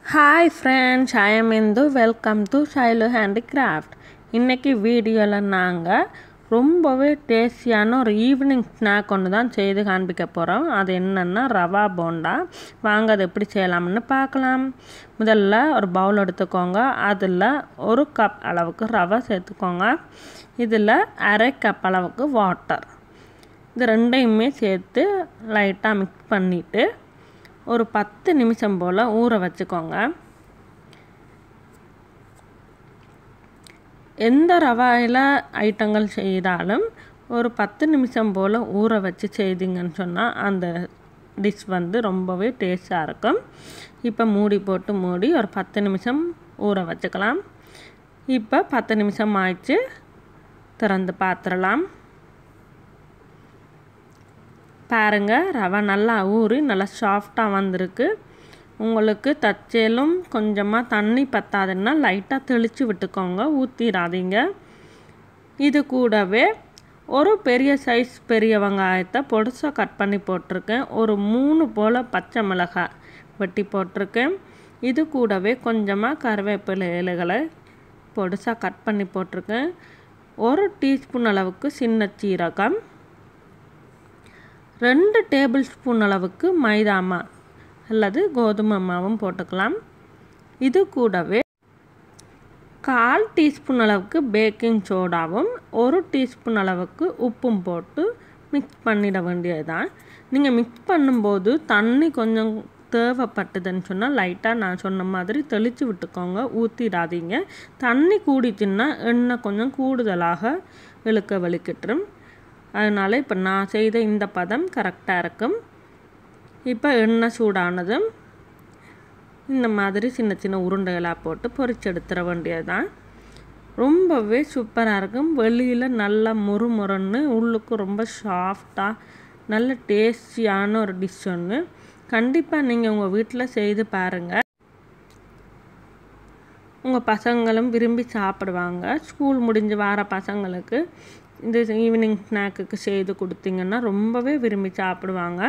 hi friends I am Indhu welcome to Sailu handicraft இன்றைக்கி வீடியோவில் நாங்கள் ரொம்பவே டேஸ்டியான ஒரு ஈவினிங் ஸ்நாக் ஒன்று தான் செய்து காண்பிக்க போகிறோம் அது என்னென்னா ரவா போண்டா வாங்க அது எப்படி செய்யலாம்னு பார்க்கலாம் முதல்ல ஒரு பவுல் எடுத்துக்கோங்க அதில் ஒரு கப் அளவுக்கு ரவை சேர்த்துக்கோங்க இதில் அரை கப் அளவுக்கு வாட்டர் இது ரெண்டையுமே சேர்த்து லைட்டாக மிக்ஸ் பண்ணிவிட்டு ஒரு பத்து நிமிஷம் போல் ஊற வச்சுக்கோங்க எந்த ரவாயில் ஐட்டங்கள் செய்தாலும் ஒரு பத்து நிமிஷம் போல் ஊற வச்சு செய்தீங்கன்னு சொன்னால் அந்த டிஷ் வந்து ரொம்பவே டேஸ்ட்டாக இருக்கும் இப்போ மூடி போட்டு மூடி ஒரு பத்து நிமிஷம் ஊற வச்சுக்கலாம் இப்போ பத்து நிமிஷம் ஆயிடுச்சு திறந்து பார்த்துடலாம் பாருங்கள் ரவை நல்லா ஊறி நல்லா சாஃப்டாக வந்திருக்கு உங்களுக்கு தச்சேலும் கொஞ்சமாக தண்ணி பத்தாதுன்னா லைட்டாக தெளித்து விட்டுக்கோங்க ஊற்றிடாதீங்க இது கூடவே ஒரு பெரிய சைஸ் பெரிய வெங்காயத்தை பொடுசாக கட் பண்ணி போட்டிருக்கேன் ஒரு மூணு போல் பச்சை மிளகாய் வெட்டி போட்டிருக்கேன் இது கூடவே கொஞ்சமாக கருவேப்பிலை இலைகளை பொடுசாக கட் பண்ணி போட்டிருக்கேன் ஒரு டீஸ்பூன் அளவுக்கு சின்ன சீரகம் ரெண்டு டேபிள் ஸ்பூன் அளவுக்கு மைதா மா அல்லது கோதுமை மாவும் போட்டுக்கலாம் இது கூடவே கால் டீஸ்பூன் அளவுக்கு பேக்கிங் சோடாவும் ஒரு டீஸ்பூன் அளவுக்கு உப்பும் போட்டு மிக்ஸ் பண்ணிட வேண்டியதுதான் நீங்கள் மிக்ஸ் பண்ணும்போது தண்ணி கொஞ்சம் தேவைப்பட்டதுன்னு சொன்னால் லைட்டாக நான் சொன்ன மாதிரி தெளித்து விட்டுக்கோங்க ஊற்றிடாதீங்க தண்ணி கூடிச்சுன்னா எண்ணெய் கொஞ்சம் கூடுதலாக இழுக்க வலிக்கிட்டுரும் அதனால் இப்போ நான் செய்த இந்த பதம் கரெக்டாக இருக்கும் இப்போ எண்ணெய் சூடானதும் இந்த மாதிரி சின்ன சின்ன உருண்டைகளாக போட்டு பொரிச்சு எடுத்துட வேண்டியது தான் ரொம்பவே சூப்பராக இருக்கும் வெளியில் நல்லா முறுமுறுன்னு உள்ளுக்கு ரொம்ப சாஃப்டாக நல்ல டேஸ்டியான ஒரு டிஷ் ஒன்று கண்டிப்பாக நீங்கள் உங்கள் வீட்டில் செய்து பாருங்கள் உங்கள் பசங்களும் விரும்பி சாப்பிடுவாங்க ஸ்கூல் முடிஞ்சு வர பசங்களுக்கு இந்த ஈவினிங் ஸ்நாக்குக்கு செய்து கொடுத்தீங்கன்னா ரொம்பவே விரும்பி சாப்பிடுவாங்க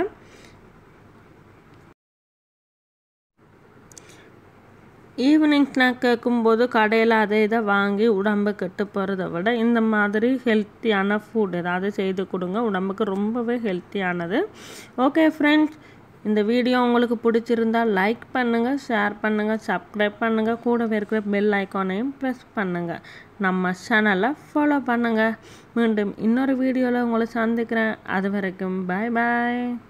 ஈவினிங் ஸ்நாக் கேட்கும்போது கடையில் அதை இதை வாங்கி உடம்பு கெட்டு போகிறத விட இந்த மாதிரி ஹெல்த்தியான ஃபுட் ஏதாவது செய்து கொடுங்க உடம்புக்கு ரொம்பவே ஹெல்த்தியானது ஓகே ஃப்ரெண்ட்ஸ் இந்த வீடியோ உங்களுக்கு பிடிச்சிருந்தால் லைக் பண்ணுங்கள் ஷேர் பண்ணுங்கள் சப்ஸ்கிரைப் பண்ணுங்கள் கூடவே இருக்கிற பெல் ஐக்கானையும் ப்ரெஸ் பண்ணுங்கள் நம்ம சேனலை ஃபாலோ பண்ணுங்கள் மீண்டும் இன்னொரு வீடியோவில் உங்களை சந்திக்கிறேன் அது வரைக்கும் பாய் பாய்